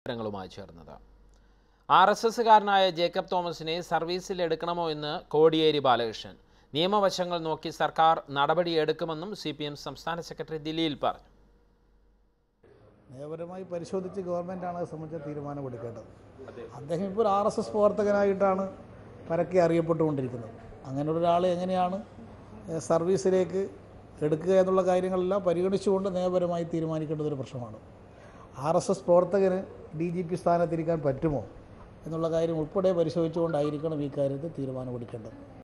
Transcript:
വിവരങ്ങളുമായി ചേർന്നത് R S എസ്സുകാരനായ Jacob തോമസിനെ സർവീസിൽ എടുക്കണമോ എന്ന് കോടിയേരി ബാലകൃഷ്ണൻ നിയമവശങ്ങൾ നോക്കി സർക്കാർ നടപടിയെടുക്കുമെന്നും സി പി എം സംസ്ഥാന സെക്രട്ടറി ദില്ലിയിൽ പറഞ്ഞു നിയമപരമായി പരിശോധിച്ച് ഗവൺമെൻറ്റാണ് അത് സംബന്ധിച്ച തീരുമാനം എടുക്കേണ്ടത് അദ്ദേഹം ഇപ്പോൾ ഒരു ആർ എസ് എസ് പ്രവർത്തകനായിട്ടാണ് പരക്കെ അറിയപ്പെട്ടുകൊണ്ടിരിക്കുന്നത് അങ്ങനെ ഒരാളെ എങ്ങനെയാണ് ഏഹ്, സർവീസിലേക്ക് എടുക്കുക എന്നുള്ള കാര്യങ്ങളെല്ലാം പരിഗണിച്ചുകൊണ്ട് നിയമപരമായി തീരുമാനിക്കേണ്ടത് ഒരു പ്രശ്നമാണ് ആർ എസ് എസ് പ്രവർത്തകന് ഡി ജി പി സ്ഥാനത്തിരിക്കാൻ പറ്റുമോ എന്നുള്ള കാര്യം ഉൾപ്പെടെ പരിശോധിച്ചുകൊണ്ടായിരിക്കണം ഈ കാര്യത്തിൽ തീരുമാനമെടുക്കേണ്ടത്